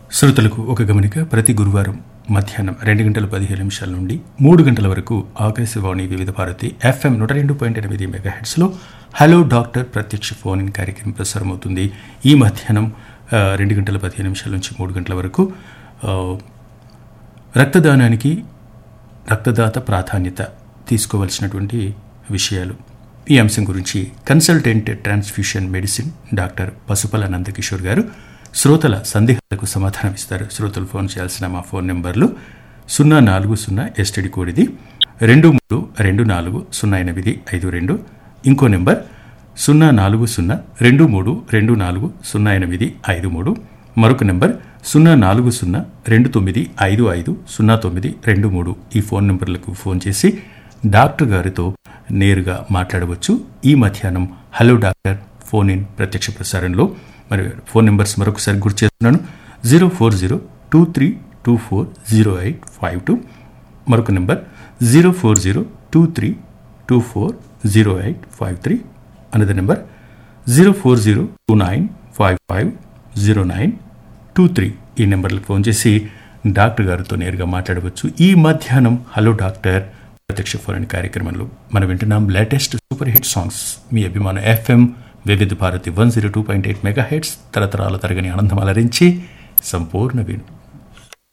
శ్రోతలకు ఒక గమనిక ప్రతి గురువారం మధ్యాహ్నం రెండు గంటల పదిహేను నిమిషాల నుండి మూడు గంటల వరకు ఆకాశవాణి వివిధ భారతి ఎఫ్ఎం నూట రెండు పాయింట్ ఎనిమిది మెగాహెడ్స్లో హలో డాక్టర్ ప్రత్యక్ష ఫోన్ ఇన్ కార్యక్రమం ప్రసారమవుతుంది ఈ మధ్యాహ్నం ఆ, రెండు గంటల పదిహేను నిమిషాల నుంచి మూడు గంటల వరకు ఆ, రక్తదానానికి రక్తదాత ప్రాధాన్యత తీసుకోవాల్సినటువంటి విషయాలు ఈ అంశం గురించి consultant transfusion medicine doctor Pasupala Nandakishore గారు శ్రోతల సందేహాలకు సమాధానం ఇస్తారు శ్రోతలు ఫోన్ చేయాల్సిన మా ఫోన్ నెంబర్లు సున్నా నాలుగు సున్నా ఎస్టీడీ కోడ్ ఇది రెండు మూడు రెండు నాలుగు సున్నా ఎనిమిది ఐదు రెండు ఇంకో నెంబర్ సున్నా నాలుగు సున్నా రెండు మూడు రెండు నాలుగు సున్నా ఎనిమిది ఐదు మూడు మరొక నెంబర్ సున్నా నాలుగు సున్నా రెండు తొమ్మిది ఐదు ఐదు సున్నా తొమ్మిది రెండు మూడు ఈ ఫోన్ నెంబర్లకు ఫోన్ చేసి డాక్టర్ గారితో నేరుగా మాట్లాడవచ్చు ఈ మధ్యాహ్నం హలో డాక్టర్ ఫోన్ ఇన్ ప్రత్యక్ష ప్రసారంలో మరి ఫోన్ నెంబర్స్ మరొకసారి గుర్తు చేస్తున్నాను zero four zero two three two four zero eight five two మరొక number zero four zero two three two four zero eight five three another number zero four zero two nine five five zero nine two three ఈ నెంబర్లకు phone చేసి doctor గారితో నేరుగా మాట్లాడవచ్చు ఈ మధ్యాహ్నం hello doctor ప్రత్యక్ష ఫోన్ కార్యక్రమంలో మనం వింటున్నాం లేటెస్ట్ సూపర్ హిట్ సాంగ్స్ మీ అభిమాన FM Vividh Bharati one zero two point eight megahertz తరతరాల తరగని ఆనందం అలరించి సంపూర్ణ విను